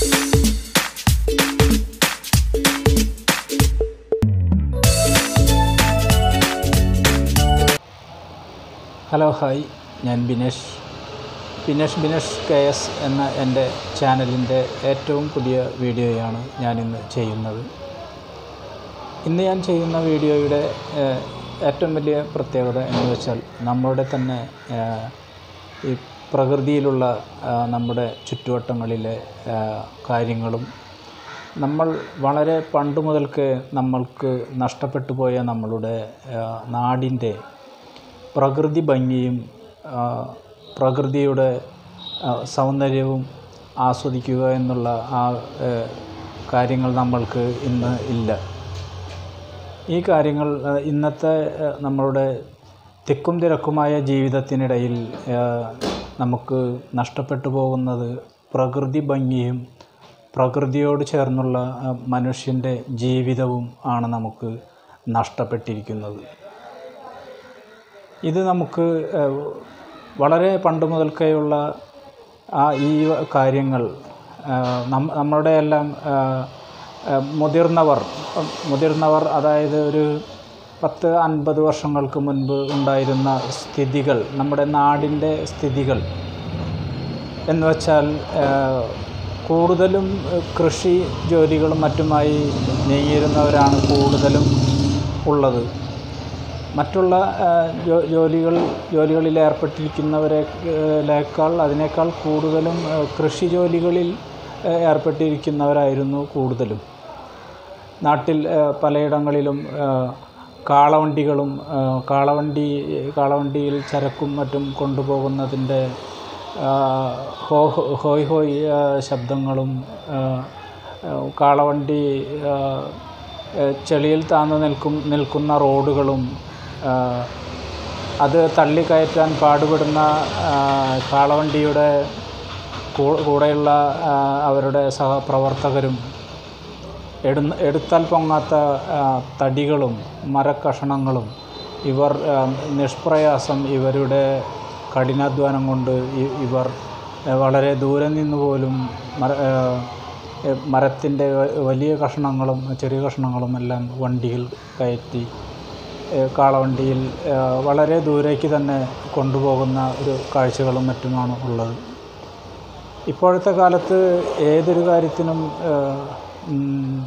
hello hi ഞാൻ Binesh Binesh Binesh K S എന്ന എൻ്റെ ചാനലിൻ്റെ ഏറ്റവും പുതിയ വീഡിയോയാണ് ഞാനിന്ന് ചെയ്യുന്നത് ഇന്ന് ഞാൻ ചെയ്യുന്ന വീഡിയോയുടെ ഏഹ്, ഏറ്റവും വലിയ പ്രത്യേകത എന്ന് വെച്ചാൽ നമ്മുടെ തന്നെ ഏഹ്, ഈ പ്രകൃതിയിലുള്ള ആഹ്, നമ്മുടെ ചുറ്റുവട്ടങ്ങളിലെ ആഹ്, കാര്യങ്ങളും നമ്മൾ വളരെ പണ്ട് മുതൽക്ക് നമ്മൾക്ക് നഷ്ടപ്പെട്ടു പോയ നമ്മളുടെ ആഹ്, നാടിൻ്റെ പ്രകൃതി ഭംഗിയും ആ, പ്രകൃതിയുടെ ആ, സൗന്ദര്യവും ആസ്വദിക്കുക എന്നുള്ള ആ ഏ, കാര്യങ്ങൾ നമ്മൾക്ക് ഇന്ന് ഇല്ല ഈ കാര്യങ്ങൾ ആ, ഇന്നത്തെ ആ, നമ്മളുടെ തിക്കും തിരക്കുമായ ജീവിതത്തിനിടയിൽ ആ, നമുക്ക് നഷ്ടപ്പെട്ടു പോകുന്നത് പ്രകൃതി ഭംഗിയും പ്രകൃതിയോട് ചേർന്നുള്ള ആ, മനുഷ്യൻ്റെ ജീവിതവും ആണ് നമുക്ക് നഷ്ടപ്പെട്ടിരിക്കുന്നത് ഇത് നമുക്ക് ഏഹ്, വളരെ പണ്ട് മുതൽക്കേയുള്ള ആ ഈ കാര്യങ്ങൾ ഏഹ്, നം- നമ്മളുടെ എല്ലാം ഏഹ്, ഏഹ്, മുതിർന്നവർ മുതിർന്നവർ അതായത് ഒരു പത്ത് അൻപത് വർഷങ്ങൾക്ക് മുൻപ് ഉണ്ടായിരുന്ന സ്ഥിതികൾ നമ്മുടെ നാടിൻ്റെ സ്ഥിതികൾ എന്ന് വെച്ചാൽ ഏഹ്, കൂടുതലും ഏഹ്, കൃഷി ജോലികളും മറ്റുമായി നീങ്ങിയിരുന്നവരാണ് കൂടുതലും ഉള്ളത് മറ്റുള്ള ആ, ജോ- ജോലികൾ ജോലികളിൽ ഏർപ്പെട്ടിരിക്കുന്നവരെക്കാൾ അതിനേക്കാൾ കൂടുതലും ആ, കൃഷി ജോലികളിൽ ആ, ഏർപ്പെട്ടിരിക്കുന്നവരായിരുന്നു കൂടുതലും നാട്ടിൽ ആ, പലയിടങ്ങളിലും ആ, കാളവണ്ടികളും ആ, കാളവണ്ടി കാളവണ്ടിയിൽ ചരക്കും മറ്റും കൊണ്ടുപോകുന്നതിൻ്റെ ആ, ഹോ ഹോയ് ഹോയ് ആ, ശബ്ദങ്ങളും ആ, ആ, കാളവണ്ടി ആ, ആ, ചെളിയിൽ താന്നു നിൽക്കും നിൽക്കുന്ന റോഡുകളും ആ, അത് തള്ളിക്കയറ്റാൻ പാടുപെടുന്ന ആ, കാളവണ്ടിയുടെ കൂ- കൂടെയുള്ള ആ, അവരുടെ സഹപ്രവർത്തകരും എടുന്ന എടുത്താൽ പൊങ്ങാത്ത ആ, തടികളും മരക്കഷണങ്ങളും ഇവർ ആ, നിഷ്പ്രയാസം ഇവരുടെ കഠിനാധ്വാനം കൊണ്ട് ഇ- ഇവർ ആ, വളരെ ദൂരെ നിന്ന് പോലും മര മരത്തിൻ്റെ വലിയ കഷണങ്ങളും ചെറിയ കഷണങ്ങളും എല്ലാം വണ്ടിയിൽ കയറ്റി ഏ, കാളവണ്ടിയിൽ ആ, വളരെ ദൂരേക്ക് തന്നെ കൊണ്ടുപോകുന്ന ഒരു കാഴ്ചകളും മറ്റുമാണ് ഉള്ളത് ഇപ്പോഴത്തെ കാലത്ത് ഏതൊരു കാര്യത്തിനും ആ, ഉം,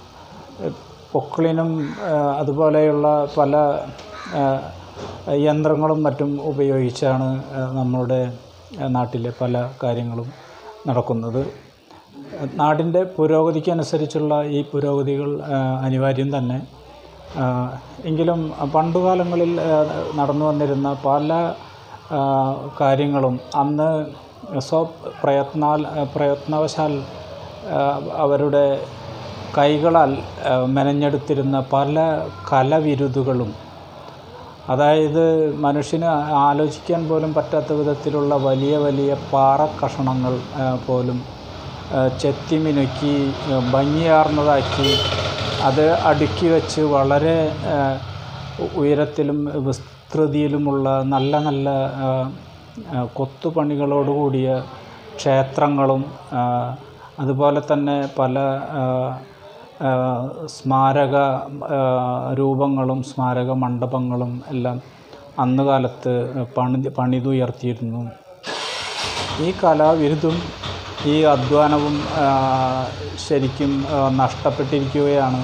പൊക്കിളിനും ആ, അതുപോലെയുള്ള പല ആ, യന്ത്രങ്ങളും മറ്റും ഉപയോഗിച്ചാണ് ആ, നമ്മളുടെ ആ, നാട്ടിലെ പല കാര്യങ്ങളും നടക്കുന്നത് നാടിൻ്റെ പുരോഗതിക്കനുസരിച്ചുള്ള ഈ പുരോഗതികൾ ആ, അനിവാര്യം തന്നെ ആ, എങ്കിലും പണ്ടുകാലങ്ങളിൽ ആ, നടന്നു വന്നിരുന്ന പല ആ, കാര്യങ്ങളും അന്ന് സ്വ പ്രയത്നാൽ പ്രയത്നവശാൽ ആ, അവരുടെ കൈകളാൽ ആ, മെനഞ്ഞെടുത്തിരുന്ന പല കലവിരുതുകളും അതായത് മനുഷ്യന് ആലോചിക്കാൻ പോലും പറ്റാത്ത വിധത്തിലുള്ള വലിയ വലിയ പാറക്കഷണങ്ങൾ ആ, പോലും ആ, ചെത്തിമിനുക്കി ആ, ഭംഗിയാർന്നതാക്കി അത് അടുക്കി വെച്ച് വളരെ ആ, ഉയരത്തിലും വിസ്തൃതിയിലുമുള്ള നല്ല നല്ല ആ, ആ, കൊത്തുപണികളോടുകൂടിയ ക്ഷേത്രങ്ങളും ആ, അതുപോലെ തന്നെ പല ആ, ആ, സ്മാരക ആ, രൂപങ്ങളും സ്മാരക മണ്ഡപങ്ങളും എല്ലാം അന്ന് കാലത്ത് പണി പണിതുയർത്തിയിരുന്നു ഈ കലാവിരുതും ഈ അധ്വാനവും ആ, ശരിക്കും ആ, നഷ്ടപ്പെട്ടിരിക്കുകയാണ്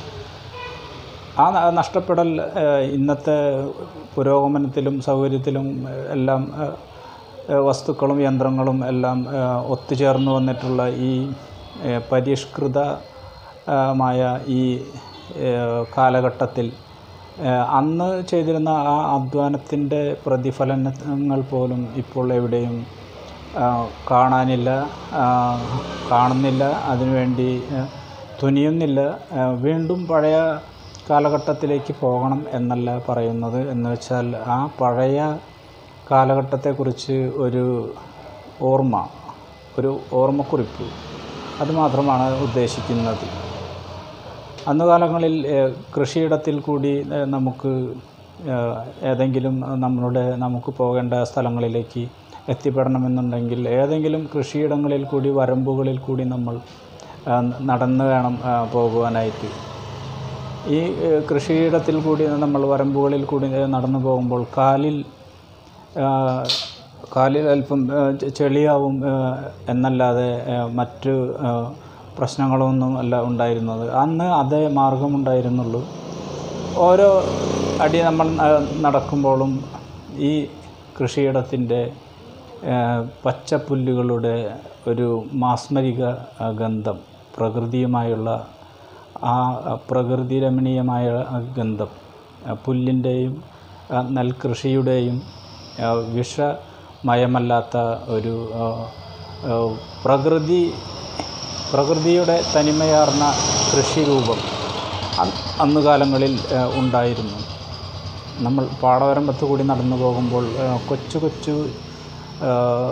ആ ന- നഷ്ടപ്പെടൽ ആ, ഇന്നത്തെ പുരോഗമനത്തിലും സൗകര്യത്തിലും ആ, എല്ലാം ആ, ആ, വസ്തുക്കളും യന്ത്രങ്ങളും എല്ലാം ആ, ഒത്തുചേർന്ന് വന്നിട്ടുള്ള ഈ ആ, പരിഷ്കൃത ആ, മായ ഈ ആ, കാലഘട്ടത്തിൽ ആ, അന്ന് ചെയ്തിരുന്ന ആ അധ്വാനത്തിൻ്റെ പ്രതിഫലനങ്ങൾ പോലും ഇപ്പോൾ എവിടെയും ആ, കാണാനില്ല ആ, കാണുന്നില്ല അതിനുവേണ്ടി ആ, തുനിയുന്നില്ല ആ, വീണ്ടും പഴയ കാലഘട്ടത്തിലേക്ക് പോകണം എന്നല്ല പറയുന്നത് എന്ന് വെച്ചാൽ ആ പഴയ കാലഘട്ടത്തെക്കുറിച്ച് ഒരു ഓർമ്മ ഒരു ഓർമ്മക്കുറിപ്പ് അത് മാത്രമാണ് ഉദ്ദേശിക്കുന്നത് അന്ന് കാലങ്ങളിൽ ഏഹ്, കൃഷിയിടത്തിൽ കൂടി ഏഹ്, നമുക്ക് ഏഹ്, ഏതെങ്കിലും നമ്മളുടെ നമുക്ക് പോകേണ്ട സ്ഥലങ്ങളിലേക്ക് എത്തിപ്പെടണമെന്നുണ്ടെങ്കിൽ ഏതെങ്കിലും കൃഷിയിടങ്ങളിൽ കൂടി വരമ്പുകളിൽ കൂടി നമ്മൾ ആ, നടന്ന് വേണം ആ, പോകുവാനായിട്ട് ഈ ഏഹ്, കൃഷിയിടത്തിൽ കൂടി നമ്മൾ വരമ്പുകളിൽ കൂടി നടന്നു പോകുമ്പോൾ കാലിൽ ആ, കാലിൽ അല്പം ആ, ചെ- ചെളിയാവും ആ, എന്നല്ലാതെ ആ, മറ്റ് ആ, പ്രശ്നങ്ങളൊന്നും അല്ല ഉണ്ടായിരുന്നത് അന്ന് അതേ മാർഗമുണ്ടായിരുന്നുള്ളൂ ഓരോ അടി നമ്മൾ ന- നടക്കുമ്പോഴും ഈ കൃഷിയിടത്തിൻ്റെ ഏഹ്, പച്ചപ്പുല്ലുകളുടെ ഒരു മാസ്മരിക ആ, ഗന്ധം പ്രകൃതിയുമായുള്ള ആ പ്രകൃതി രമണീയമായ ആ ഗന്ധം ആ പുല്ലിൻ്റെയും ആ നെൽകൃഷിയുടെയും ആ, വിഷമയമല്ലാത്ത ഒരു ആ, ആ, പ്രകൃതി പ്രകൃതിയുടെ തനിമയാർന്ന കൃഷിരൂപം അ- അന്ന് കാലങ്ങളിൽ ആ, ഉണ്ടായിരുന്നു നമ്മൾ പാടവരമ്പത്ത് കൂടി നടന്നു പോകുമ്പോൾ ആ, കൊച്ചു കൊച്ചു ആ,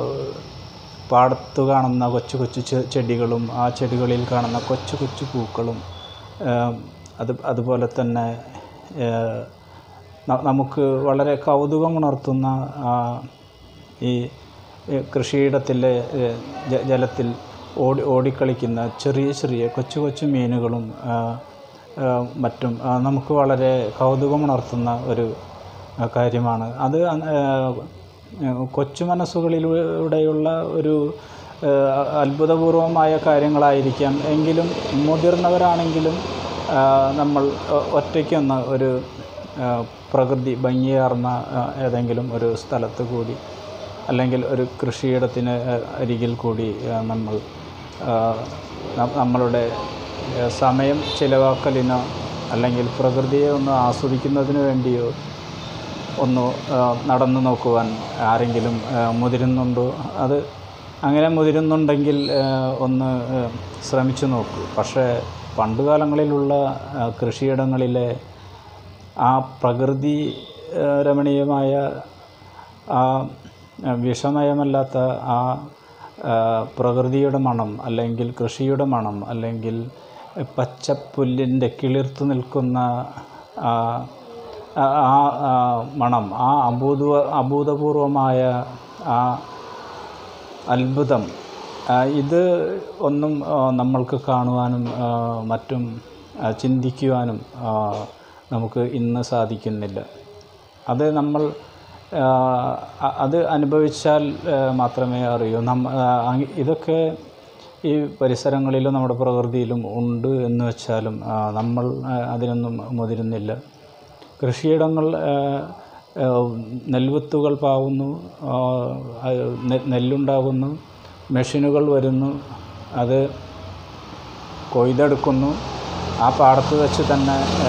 പാടത്ത് കാണുന്ന കൊച്ചു കൊച്ചു ചെ- ചെടികളും ആ ചെടികളിൽ കാണുന്ന കൊച്ചു കൊച്ചു പൂക്കളും ആ, അത് അതുപോലെ തന്നെ ആ, ന- നമുക്ക് വളരെ കൗതുകം ഉണർത്തുന്ന ആ, ഈ ഈ കൃഷിയിടത്തിലെ ഏ, ജ- ജലത്തിൽ ഓടി ഓടിക്കളിക്കുന്ന ചെറിയ ചെറിയ കൊച്ചു കൊച്ചു മീനുകളും ആ, ആ, മറ്റും ആ, നമുക്ക് വളരെ കൗതുകമുണർത്തുന്ന ഒരു ആ, കാര്യമാണ് അത് അ- ആ, കൊച്ചു മനസ്സുകളിലൂടെയുള്ള ഒരു ആ, അത്ഭുതപൂർവമായ കാര്യങ്ങളായിരിക്കാം എങ്കിലും മുതിർന്നവരാണെങ്കിലും ആ, നമ്മൾ ഒ- ഒറ്റയ്ക്കൊന്ന് ഒരു ആ, പ്രകൃതി ഭംഗിയാർന്ന ആ, ഏതെങ്കിലും ഒരു സ്ഥലത്ത് കൂടി അല്ലെങ്കിൽ ഒരു കൃഷിയിടത്തിന് ആ, അരികിൽ കൂടി ആ, നമ്മൾ ആ, ന- നമ്മളുടെ ആ, സമയം ചിലവാക്കലിനോ അല്ലെങ്കിൽ പ്രകൃതിയെ ഒന്ന് ആസ്വദിക്കുന്നതിന് വേണ്ടിയോ ഒന്ന് ആ, നടന്നു നോക്കുവാൻ ആരെങ്കിലും ആ, മുതിരുന്നുണ്ടോ അത് അങ്ങനെ മുതിരുന്നുണ്ടെങ്കിൽ ആ, ഒന്ന് ആ, ശ്രമിച്ചു നോക്കൂ പക്ഷേ പണ്ടുകാലങ്ങളിലുള്ള ആ, കൃഷിയിടങ്ങളിലെ ആ പ്രകൃതി ആ, രമണീയമായ ആ ആ, വിഷമയമല്ലാത്ത ആ ആ, പ്രകൃതിയുടെ മണം അല്ലെങ്കിൽ കൃഷിയുടെ മണം അല്ലെങ്കിൽ പച്ചപ്പുല്ലിൻ്റെ കിളിർത്തു നിൽക്കുന്ന ആ ആ ആ മണം ആ അഭൂത അഭൂതപൂർവമായ ആ അത്ഭുതം ആ, ഇത് ഒന്നും ആ, നമ്മൾക്ക് കാണുവാനും ആ, മറ്റും ആ, ചിന്തിക്കുവാനും ആ, നമുക്ക് ഇന്ന് സാധിക്കുന്നില്ല അത് നമ്മൾ ആ, അ- അത് അനുഭവിച്ചാൽ ആ, മാത്രമേ അറിയൂ നമ്മ ആ, അങ് ഇതൊക്കെ ഈ പരിസരങ്ങളിലും നമ്മുടെ പ്രകൃതിയിലും ഉണ്ട് എന്ന് വെച്ചാലും ആ, നമ്മൾ ആ, അതിനൊന്നും മുതിരുന്നില്ല കൃഷിയിടങ്ങൾ ആ, ആ, നെൽവിത്തുകൾ പാവുന്നു ആ, അത് നെ- നെല്ലുണ്ടാകുന്നു മെഷീനുകൾ വരുന്നു അത് കൊയ്തെടുക്കുന്നു ആ പാടത്ത് വെച്ച് തന്നെ ആ,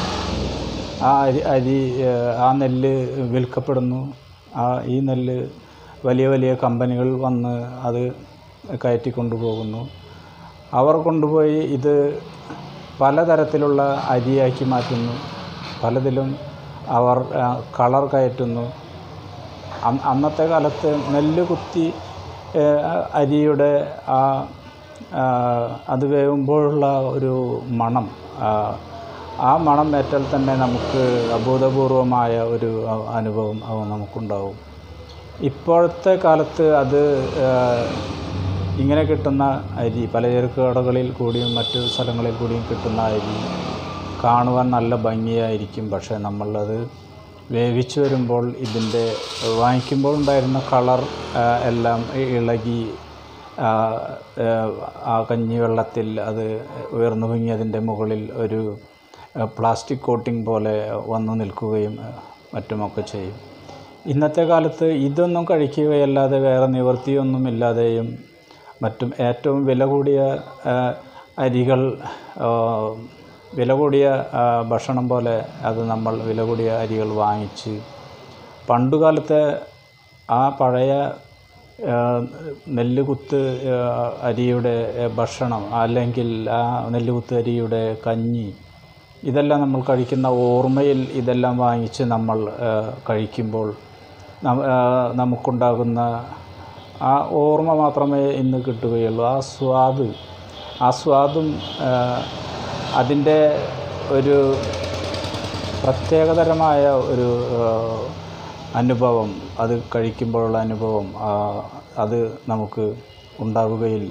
ആ അരി അരി ആ, ആ നെല്ല് വിൽക്കപ്പെടുന്നു ആ ഈ നെല്ല് വലിയ വലിയ കമ്പനികൾ വന്ന് അത് കയറ്റി കൊണ്ടുപോകുന്നു അവർ കൊണ്ടുപോയി ഇത് പലതരത്തിലുള്ള അരിയാക്കി മാറ്റുന്നു പലതിലും അവർ ആ, കളർ കയറ്റുന്നു അന്ന് അന്നത്തെ കാലത്ത് നെല്ല് കുത്തി ഏ, അരിയുടെ ആ ആ, അത് വേവുമ്പോഴുള്ള ഒരു മണം ആ, ആ മണം ഏറ്റാൽ തന്നെ നമുക്ക് അഭൂതപൂർവമായ ഒരു അ- അനുഭവം അവ നമുക്കുണ്ടാവും ഇപ്പോഴത്തെ കാലത്ത് അത് ആ, ഇങ്ങനെ കിട്ടുന്ന അരി പലചരക്ക് കടകളിൽ കൂടിയും മറ്റു സ്ഥലങ്ങളിൽ കൂടിയും കിട്ടുന്ന അരി കാണുവാൻ നല്ല ഭംഗിയായിരിക്കും പക്ഷേ നമ്മളത് വേവിച്ച് വരുമ്പോൾ ഇതിൻ്റെ വാങ്ങിക്കുമ്പോൾ ഉണ്ടായിരുന്ന കളർ എല്ലാം ഇ- ഇളകി ആ, ആ, ആ കഞ്ഞിവെള്ളത്തിൽ അത് ഉയർന്നു പൊങ്ങി അതിൻ്റെ മുകളിൽ ഒരു ആ, പ്ലാസ്റ്റിക് കോട്ടിംഗ് പോലെ വന്നു നിൽക്കുകയും ആ, മറ്റുമൊക്കെ ചെയ്യും ഇന്നത്തെ കാലത്ത് ഇതൊന്നും കഴിക്കുകയല്ലാതെ വേറെ നിവൃത്തിയൊന്നുമില്ലാതെയും മറ്റും ഏറ്റവും വില കൂടിയ ആ, അരികൾ ആ, വില കൂടിയ ആ, ഭക്ഷണം പോലെ അത് നമ്മൾ വില കൂടിയ അരികൾ വാങ്ങിച്ച് പണ്ടുകാലത്തെ ആ പഴയ ആ, നെല്ല് കുത്ത് ആ, അരിയുടെ ആ, ഭക്ഷണം അല്ലെങ്കിൽ ആ നെല്ല് കുത്ത് അരിയുടെ കഞ്ഞി ഇതെല്ലാം നമ്മൾ കഴിക്കുന്ന ഓർമ്മയിൽ ഇതെല്ലാം വാങ്ങിച്ച് നമ്മൾ ആ, കഴിക്കുമ്പോൾ നം- ആ, നമുക്കുണ്ടാകുന്ന ആ ഓർമ്മ മാത്രമേ ഇന്ന് കിട്ടുകയുള്ളൂ ആ സ്വാദ് ആ സ്വാദും ആ, അതിൻ്റെ ഒരു പ്രത്യേകതരമായ ഒരു ആ, അനുഭവം അത് കഴിക്കുമ്പോഴുള്ള അനുഭവം ആ, അത് നമുക്ക് ഉണ്ടാവുകയില്ല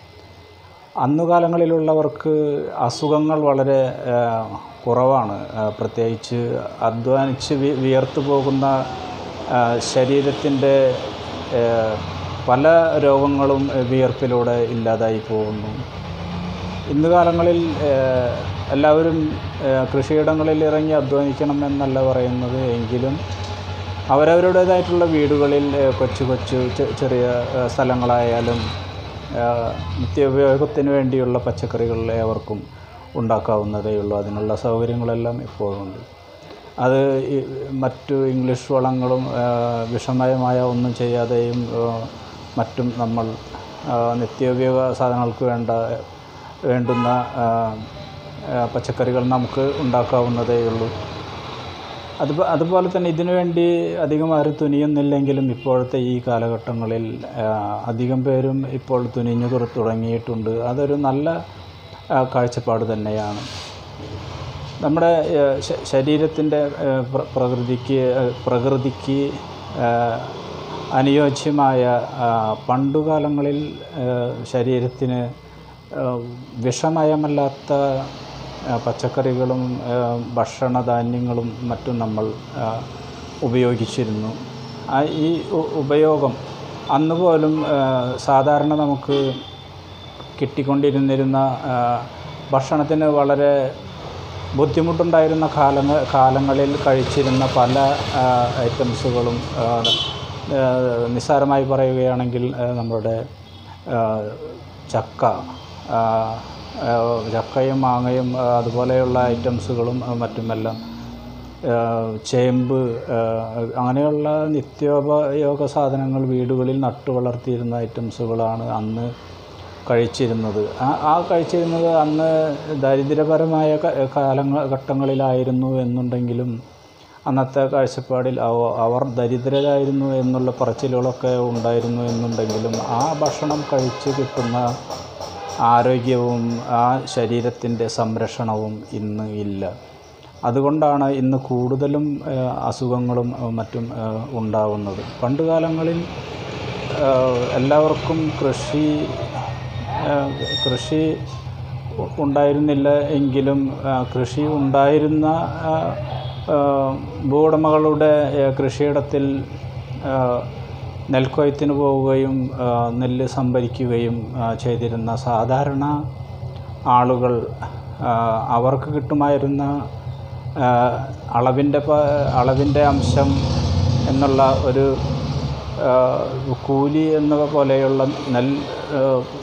അന്നു കാലങ്ങളിലുള്ളവർക്ക് അസുഖങ്ങൾ വളരെ ആ, കുറവാണ് ആ, പ്രത്യേകിച്ച് അധ്വാനിച്ച് വി വിയർത്തു പോകുന്ന ആ, ശരീരത്തിൻ്റെ ആ, പല രോഗങ്ങളും വിയർപ്പിലൂടെ ഇല്ലാതായി പോകുന്നു ഇന്ന് കാലങ്ങളിൽ ഏഹ്, എല്ലാവരും ഏഹ്, കൃഷിയിടങ്ങളിൽ ഇറങ്ങി അധ്വാനിക്കണം എന്നല്ല പറയുന്നത് എങ്കിലും അവരവരുടേതായിട്ടുള്ള വീടുകളിൽ ഏഹ്, കൊച്ചു കൊച്ചു ചെ- ചെറിയ ഏഹ്, സ്ഥലങ്ങളായാലും ഏഹ്, നിത്യോപയോഗത്തിന് വേണ്ടിയുള്ള പച്ചക്കറികൾ ഏവർക്കും ഉണ്ടാക്കാവുന്നതേ ഉള്ളൂ അതിനുള്ള സൗകര്യങ്ങളെല്ലാം ഇപ്പോഴുണ്ട് അത് ഈ മറ്റു ഇംഗ്ലീഷ് വളങ്ങളും ഏഹ്, വിഷമയമായ ഒന്നും ചെയ്യാതെയും ഏഹ്, മറ്റും നമ്മൾ ഏഹ്, നിത്യോപയോഗ സാധനങ്ങൾക്ക് വേണ്ട വേണ്ടുന്ന ഏഹ്, ഏഹ്, പച്ചക്കറികൾ നമുക്ക് ഉണ്ടാക്കാവുന്നതേ ഉള്ളൂ അത് അതുപോലെ തന്നെ ഇതിനു വേണ്ടി അധികം ആരും തുനിയുന്നില്ലെങ്കിലും ഇപ്പോഴത്തെ ഈ കാലഘട്ടങ്ങളിൽ ആ, അധികം പേരും ഇപ്പോൾ തുനിഞ്ഞു തുറ- തുടങ്ങിയിട്ടുണ്ട് അതൊരു നല്ല ആ, കാഴ്ചപ്പാട് തന്നെയാണ് നമ്മുടെ ശരീരത്തിൻ്റെ പ്രകൃതിക്ക് ആ, പ്രകൃതിക്ക് ആ, അനുയോജ്യമായ ആ, പണ്ടുകാലങ്ങളിൽ ആ, ശരീരത്തിന് ആ, വിഷമയമല്ലാത്ത ആ, പച്ചക്കറികളും ആ, ഭക്ഷണധാന്യങ്ങളും മറ്റും നമ്മൾ ആ, ഉപയോഗിച്ചിരുന്നു ആ ഈ ഉ- ഉപയോഗം അന്ന് പോലും ആ, സാധാരണ നമുക്ക് കിട്ടിക്കൊണ്ടിരുന്നിരുന്ന ആ, ഭക്ഷണത്തിന് വളരെ ബുദ്ധിമുട്ടുണ്ടായിരുന്ന കാലങ്ങൾ കാലങ്ങളിൽ കഴിച്ചിരുന്ന പല ആ, ഐറ്റംസുകളും ആ, ആ, നിസ്സാരമായി പറയുകയാണെങ്കിൽ ആ, നമ്മുടെ ആ, ചക്ക ആ, ആ, ചക്കയും മാങ്ങയും ആ, അതുപോലെയുള്ള ഐറ്റംസുകളും ആ, മറ്റുമെല്ലാം ആ, ചേമ്പ് ആ, അങ്ങനെയുള്ള നിത്യോപയോഗ സാധനങ്ങൾ വീടുകളിൽ നട്ടു വളർത്തിയിരുന്ന ഐറ്റംസുകളാണ് അന്ന് കഴിച്ചിരുന്നത് ആ ആ കഴിച്ചിരുന്നത് അന്ന് ദരിദ്രപരമായ ക- കാലങ്ങ ഘട്ടങ്ങളിലായിരുന്നു എന്നുണ്ടെങ്കിലും അന്നത്തെ കാഴ്ചപ്പാടിൽ അവ- അവർ ദരിദ്രരായിരുന്നു എന്നുള്ള പറച്ചിലുകളൊക്കെ ഉണ്ടായിരുന്നു എന്നുണ്ടെങ്കിലും ആ ഭക്ഷണം കഴിച്ച് കിട്ടുന്ന ആരോഗ്യവും ആ ശരീരത്തിൻ്റെ സംരക്ഷണവും ഇന്ന് ഇല്ല അതുകൊണ്ടാണ് ഇന്ന് കൂടുതലും ഏഹ്, അസുഖങ്ങളും ഏഹ്, മറ്റും ഏഹ്, ഉണ്ടാവുന്നത് പണ്ട് കാലങ്ങളിൽ ഏഹ്, എല്ലാവർക്കും കൃഷി ഏഹ്, കൃഷി ഉ- ഉണ്ടായിരുന്നില്ല എങ്കിലും ആ, കൃഷി ഉണ്ടായിരുന്ന ആ, ആ, ഭൂവുടമകളുടെ ഏഹ്, കൃഷിയിടത്തിൽ ആ, നെൽക്കൊയ്ത്തിന് പോവുകയും ആ, നെല്ല് സംഭരിക്കുകയും ആ, ചെയ്തിരുന്ന സാധാരണ ആളുകൾ ആ, അവർക്ക് കിട്ടുമായിരുന്ന ആ, അളവിൻ്റെ പ അളവിൻ്റെ അംശം എന്നുള്ള ഒരു ആ, കൂലി എന്ന പോലെയുള്ള നെൽ ആ,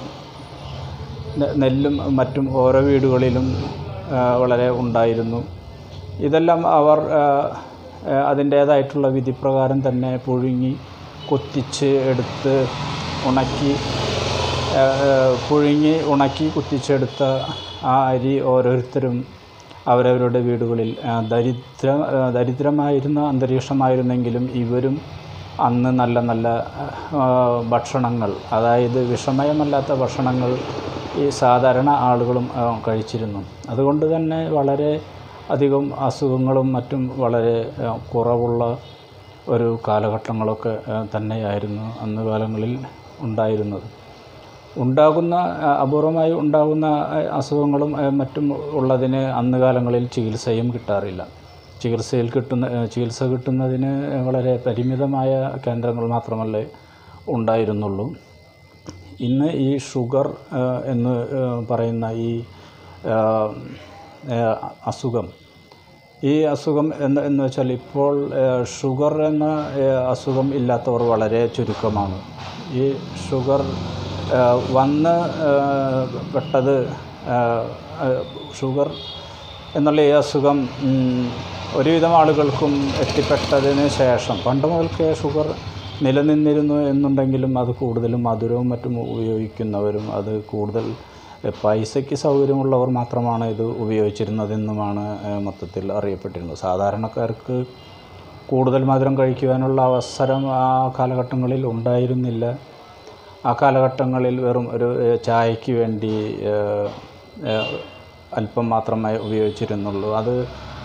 നെ- നെല്ലും മറ്റും ഓരോ വീടുകളിലും ആ, വളരെ ഉണ്ടായിരുന്നു ഇതെല്ലാം അവർ ആ, ആ, അതിൻ്റേതായിട്ടുള്ള വിധിപ്രകാരം തന്നെ പുഴുങ്ങി കുത്തിച്ച് എടുത്ത് ഉണക്കി ആ, ആ, പുഴുങ്ങി ഉണക്കി കുത്തിച്ചെടുത്ത ആ അരി ഓരോരുത്തരും അവരവരുടെ വീടുകളിൽ ആ, ദരിദ്ര ആ, ദരിദ്രമായിരുന്ന അന്തരീക്ഷമായിരുന്നെങ്കിലും ഇവരും അന്ന് നല്ല നല്ല ആ, ഭക്ഷണങ്ങൾ അതായത് വിഷമയമല്ലാത്ത ഭക്ഷണങ്ങൾ ഈ സാധാരണ ആളുകളും ആ, കഴിച്ചിരുന്നു അതുകൊണ്ട് തന്നെ വളരെ അധികം അസുഖങ്ങളും മറ്റും വളരെ ആ, കുറവുള്ള ഒരു കാലഘട്ടങ്ങളൊക്കെ ആ, തന്നെയായിരുന്നു അന്ന് കാലങ്ങളിൽ ഉണ്ടായിരുന്നത് ഉണ്ടാകുന്ന ആ, അപൂർവമായി ഉണ്ടാകുന്ന ആ, അസുഖങ്ങളും ആ, മറ്റും ഉള്ളതിന് അന്ന് കാലങ്ങളിൽ ചികിത്സയും കിട്ടാറില്ല ചികിത്സയിൽ കിട്ടുന്ന ആ, ചികിത്സ കിട്ടുന്നതിന് വളരെ പരിമിതമായ കേന്ദ്രങ്ങൾ മാത്രമല്ലേ ഉണ്ടായിരുന്നുള്ളൂ ഇന്ന് ഈ ഷുഗർ ആ, എന്ന് ആ, പറയുന്ന ഈ ആ, ആ, അസുഖം ഈ അസുഖം എന്ന് എന്ന് വെച്ചാൽ ഇപ്പോൾ ആ, ഷുഗർ എന്ന ആ, അസുഖം ഇല്ലാത്തവർ വളരെ ചുരുക്കമാണ് ഈ ഷുഗർ ആ, വന്ന് ആ, പെട്ടത് ആ, ആ, ഷുഗർ എന്നുള്ള ഈ അസുഖം ഉം, ഒരുവിധം ആളുകൾക്കും എത്തിപ്പെട്ടതിന് ശേഷം പണ്ട് മുതൽക്കേ ഷുഗർ നിലനിന്നിരുന്നു എന്നുണ്ടെങ്കിലും അത് കൂടുതലും മധുരവും മറ്റും ഉപയോഗിക്കുന്നവരും അത് കൂടുതൽ എഹ്, പൈസയ്ക്ക് സൗകര്യമുള്ളവർ മാത്രമാണ് ഇത് ഉപയോഗിച്ചിരുന്നതെന്നുമാണ് ഏഹ്, മൊത്തത്തിൽ അറിയപ്പെട്ടിരുന്നത് സാധാരണക്കാർക്ക് കൂടുതൽ മധുരം കഴിക്കുവാനുള്ള അവസരം ആ കാലഘട്ടങ്ങളിൽ ഉണ്ടായിരുന്നില്ല ആ കാലഘട്ടങ്ങളിൽ വെറും ഒരു ഏഹ്, ചായയ്ക്ക് വേണ്ടി ഏഹ്, ഏഹ്, അല്പം മാത്രമേ ഉപയോഗിച്ചിരുന്നുള്ളൂ അത്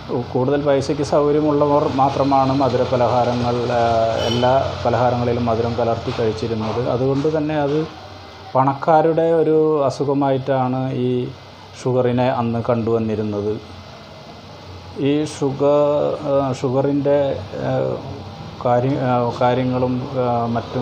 കൂടുതൽ പൈസയ്ക്ക് സൗകര്യമുള്ളവർ മാത്രമാണ് മധുര പലഹാരങ്ങൾ ആ, എല്ലാ പലഹാരങ്ങളിലും മധുരം കലർത്തി കഴിച്ചിരുന്നത് അതുകൊണ്ട് തന്നെ അത് പണക്കാരുടെ ഒരു അസുഖമായിട്ടാണ് ഈ ഷുഗറിനെ അന്ന് കണ്ടുവന്നിരുന്നത് ഈ ഷുഗർ ഷുഗറിൻ്റെ കാര്യ ആ, കാര്യങ്ങളും ആ, മറ്റും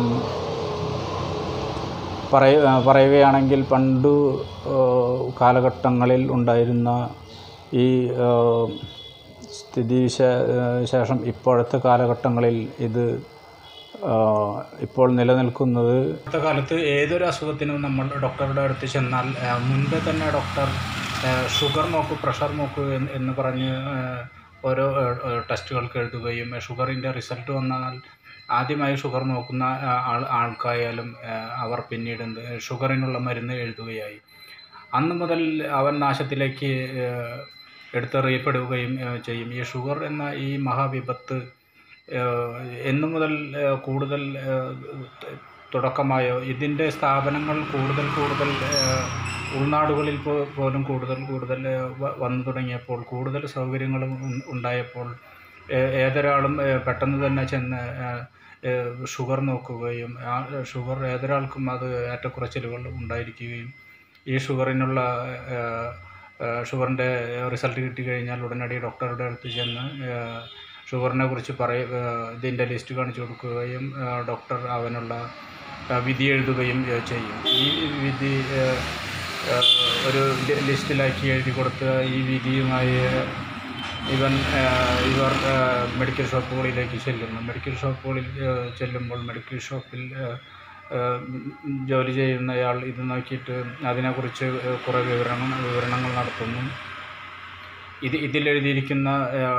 പറയ പറയുകയാണെങ്കിൽ പണ്ട് ആ, കാലഘട്ടങ്ങളിൽ ഉണ്ടായിരുന്ന ഈ ആ, സ്ഥിതി വിശേ- ശേഷം ഇപ്പോഴത്തെ കാലഘട്ടങ്ങളിൽ ഇത് ആ, ഇപ്പോൾ നിലനിൽക്കുന്നത് ഇപ്പോഴത്തെ കാലത്ത് ഏതൊരു അസുഖത്തിനും നമ്മൾ ഡോക്ടറുടെ അടുത്ത് ചെന്നാൽ ആ, മുൻപേ തന്നെ ഡോക്ടർ ആ, ഷുഗർ നോക്കൂ പ്രഷർ നോക്കൂ എന്ന് എന്ന് പറഞ്ഞ് ആ, ഓരോ ആ, ആ, ടെസ്റ്റുകൾക്ക് എഴുതുകയും ഷുഗറിൻ്റെ റിസൾട്ട് വന്നാൽ ആദ്യമായി ഷുഗർ നോക്കുന്ന ആ, ആൾ ആൾക്കായാലും ആ, അവർ പിന്നീട് എന്ത് ഷുഗറിനുള്ള മരുന്ന് എഴുതുകയായി അന്ന് മുതൽ അവൻ നാശത്തിലേക്ക് ആ, എടുത്തെറിയപ്പെടുകയും ആ, ചെയ്യും ഈ ഷുഗർ എന്ന ഈ മഹാവിപത്ത് ഏഹ് എന്നു മുതൽ ഏഹ് കൂടുതൽ ഏഹ് തുടക്കമായോ ഇതിൻ്റെ സ്ഥാപനങ്ങൾ കൂടുതൽ കൂടുതൽ ഏഹ് ഉൾനാടുകളിൽ പോ- പോലും കൂടുതൽ കൂടുതൽ ഏഹ് വ- വന്നു തുടങ്ങിയപ്പോൾ കൂടുതൽ സൗകര്യങ്ങളും ഉൺ- ഉണ്ടായപ്പോൾ ഏ- ഏതൊരാളും ഏഹ് പെട്ടെന്ന് തന്നെ ചെന്ന് ഏഹ് ഏഹ് ഷുഗർ നോക്കുകയും ആ ഷുഗർ ഏതൊരാൾക്കും അത് ഏറ്റക്കുറച്ചിലുകൾ ഉണ്ടായിരിക്കുകയും ഈ ഷുഗറിനുള്ള ഏഹ് ഏഹ് ഷുഗറിൻ്റെ റിസൾട്ട് കിട്ടിക്കഴിഞ്ഞാൽ ഉടനടി ഡോക്ടറുടെ അടുത്ത് ചെന്ന് ഏഹ് ഷുഗറിനെ കുറിച്ച് പറയ ഏഹ് ഇതിൻ്റെ ലിസ്റ്റ് കാണിച്ചു കൊടുക്കുകയും ഏഹ് ഡോക്ടർ അവനുള്ള ഏഹ് വിധി എഴുതുകയും ഏഹ് ചെയ്യും ഈ വിധി ഏഹ് ഏഹ് ഒരു ലി- ലിസ്റ്റിലാക്കി എഴുതി കൊടുത്ത് ഈ വിധിയുമായി ഇവൻ ഏഹ് ഇവർ ഏഹ് മെഡിക്കൽ ഷോപ്പുകളിലേക്ക് ചെല്ലുന്നു മെഡിക്കൽ ഷോപ്പുകളിൽ ഏഹ് ചെല്ലുമ്പോൾ മെഡിക്കൽ ഷോപ്പിൽ ഏഹ് ഏഹ് ജോലി ചെയ്യുന്നയാൾ ഇത് നോക്കിയിട്ട് അതിനെക്കുറിച്ച് ഏഹ് കുറേ വിവരണം വിവരണങ്ങൾ നടത്തുന്നു ഇത് ഇതിലെഴുതിയിരിക്കുന്ന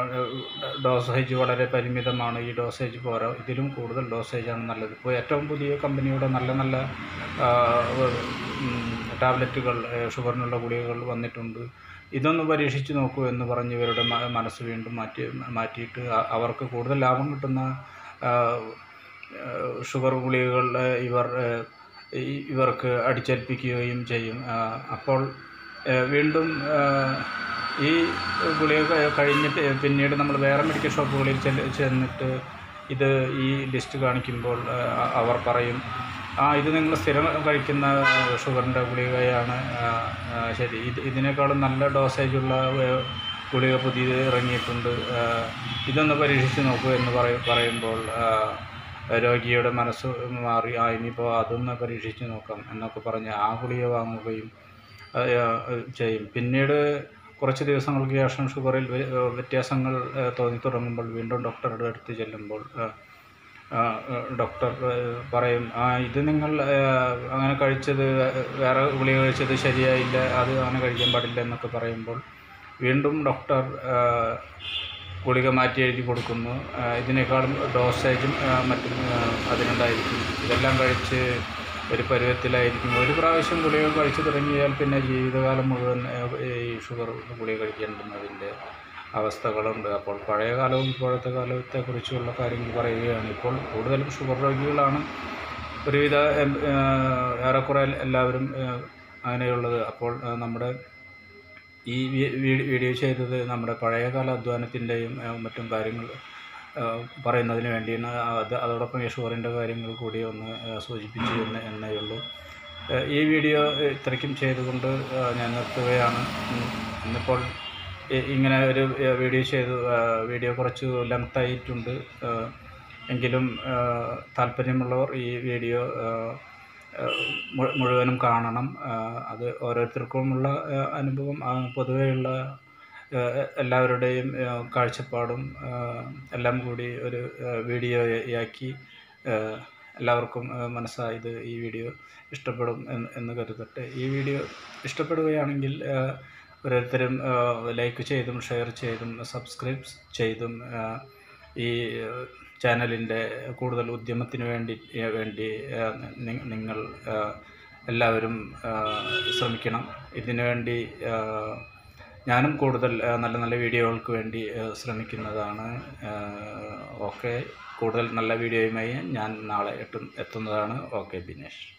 ഡോസേജ് വളരെ പരിമിതമാണ് ഈ ഡോസേജ് പോരാ ഇതിലും കൂടുതൽ ഡോസേജാണ് നല്ലത് ഇപ്പോൾ ഏറ്റവും പുതിയ കമ്പനിയുടെ നല്ല നല്ല ആ, ഉം, ടാബ്ലറ്റുകൾ ഏ, ഷുഗറിനുള്ള ഗുളികകൾ വന്നിട്ടുണ്ട് ഇതൊന്ന് പരീക്ഷിച്ച് നോക്കൂ എന്ന് പറഞ്ഞ് ഇവരുടെ മ- മനസ്സ് വീണ്ടും മാറ്റി മാറ്റിയിട്ട് അ- അവർക്ക് കൂടുതൽ ലാഭം കിട്ടുന്ന ആ, ആ, ഷുഗർ ഗുളികകൾ ഏ, ഇവർ ഏ, ഈ- ഇവർക്ക് അടിച്ചേൽപ്പിക്കുകയും ചെയ്യും ആ, അപ്പോൾ ഏ, വീണ്ടും ആ, ഈ ഗുളിക ക- കഴിഞ്ഞിട്ട് പിന്നീട് നമ്മൾ വേറെ മെഡിക്കൽ ഷോപ്പുകളിൽ ചെല്ല് ചെന്നിട്ട് ഇത് ഈ ലിസ്റ്റ് കാണിക്കുമ്പോൾ ആ, അവർ പറയും ആ ഇത് നിങ്ങൾ സ്ഥിരം കഴിക്കുന്ന ഷുഗറിൻ്റെ ഗുളികയാണ് ആ, ആ, ശരി ഇത് ഇതിനേക്കാളും നല്ല ഡോസേജുള്ള ഏ, ഗുളിക പുതിയത് ഇറങ്ങിയിട്ടുണ്ട് ആ, ഇതൊന്ന് പരീക്ഷിച്ച് നോക്കൂ എന്ന് പറയ പറയുമ്പോൾ ആ, രോഗിയുടെ മനസ്സ് മാറി ആ ഇനിയിപ്പോൾ അതൊന്ന് പരീക്ഷിച്ച് നോക്കാം എന്നൊക്കെ പറഞ്ഞ് ആ ഗുളിക വാങ്ങുകയും ആ, ചെയ്യും പിന്നീട് കുറച്ച് ദിവസങ്ങൾക്ക് ശേഷം ഷുഗറിൽ വ്യ- വ്യത്യാസങ്ങൾ ആ, തോന്നി തുടങ്ങുമ്പോൾ വീണ്ടും ഡോക്ടറുടെ അടുത്ത് ചെല്ലുമ്പോൾ ആ, ആ, ആ, ഡോക്ടർ ആ, പറയും ആ ഇത് നിങ്ങൾ ആ, അങ്ങനെ കഴിച്ചത് വേറെ ഗുളിക കഴിച്ചത് ശരിയായില്ല അത് അങ്ങനെ കഴിക്കാൻ പാടില്ല എന്നൊക്കെ പറയുമ്പോൾ വീണ്ടും ഡോക്ടർ ആ, ഗുളിക മാറ്റി എഴുതി കൊടുക്കുന്നു ആ, ഇതിനേക്കാളും ഡോസേജും ആ, മറ്റും ആ, അതിനുണ്ടായിരിക്കും ഇതെല്ലാം കഴിച്ച് ഒരു പരുവത്തിലായിരിക്കും ഒരു പ്രാവശ്യം ഗുളിക കഴിച്ചു തുടങ്ങിയാൽ പിന്നെ ജീവിതകാലം മുഴുവൻ ആ, ഈ ഷുഗർ ഗുളിക കഴിക്കേണ്ടുന്നതിൻ്റെ അവസ്ഥകളുണ്ട് അപ്പോൾ പഴയ കാലവും ഇപ്പോഴത്തെ കാലത്തെക്കുറിച്ചുള്ള കാര്യങ്ങൾ പറയുകയാണ് ഇപ്പോൾ കൂടുതലും ഷുഗർ രോഗികളാണ് ഒരുവിധ എം, ആ, ഏറെക്കുറെ എല്ലാവരും ആ, അങ്ങനെയുള്ളത് അപ്പോൾ ആ, നമ്മുടെ ഈ വി- വീ- വീഡിയോ ചെയ്തത് നമ്മുടെ പഴയകാല അധ്വാനത്തിൻ്റെയും മറ്റും കാര്യങ്ങൾ ആ, പറയുന്നതിന് വേണ്ടിയാണ് അത് അതോടൊപ്പം ഈ ഷുഗറിൻ്റെ കാര്യങ്ങൾ കൂടി ഒന്ന് ആ, സൂചിപ്പിച്ചു എന്ന് എന്നേ ഉള്ളൂ ആ, ഈ വീഡിയോ ഇത്രയ്ക്കും ചെയ്തുകൊണ്ട് ആ, ഞാൻ നിർത്തുകയാണ് ഉം, ഇന്നിപ്പോൾ ഇ- ഇങ്ങനെ ഒരു ആ, വീഡിയോ ചെയ്തു ആ, വീഡിയോ കുറച്ച് ലെങ്ത് ആയിട്ടുണ്ട് ആ, എങ്കിലും ആ, താല്പര്യമുള്ളവർ ഈ വീഡിയോ ആ, ആ, മു- മുഴുവനും കാണണം ആ, അത് ഓരോരുത്തർക്കുമുള്ള ആ, അനുഭവം ആ, പൊതുവെയുള്ള ആ, എല്ലാവരുടെയും ആ, കാഴ്ചപ്പാടും ആ, എല്ലാം കൂടി ഒരു ആ, വീഡിയോയാക്കി ആ, എല്ലാവർക്കും ആ, മനസ്സായത് ഈ വീഡിയോ ഇഷ്ടപ്പെടും എന്ന് എന്ന് കരുതട്ടെ ഈ വീഡിയോ ഇഷ്ടപ്പെടുകയാണെങ്കിൽ ആ, ഓരോരുത്തരും ആ, ലൈക്ക് ചെയ്തും ഷെയർ ചെയ്തും സബ്സ്ക്രൈബ് ചെയ്തും ആ, ഈ ചാനലിൻ്റെ കൂടുതൽ ഉദ്യമത്തിന് വേണ്ടി വേണ്ടി ആ, നി- നിങ്ങൾ ആ, എല്ലാവരും ആ, ശ്രമിക്കണം ഇതിനു വേണ്ടി ആ, ഞാനും കൂടുതൽ ആ, നല്ല നല്ല വീഡിയോകൾക്ക് വേണ്ടി ആ, ശ്രമിക്കുന്നതാണ് ഓക്കെ കൂടുതൽ നല്ല വീഡിയോയുമായി ഞാൻ നാളെ എത്തും എത്തുന്നതാണ് ഓക്കെ ബിനേഷ്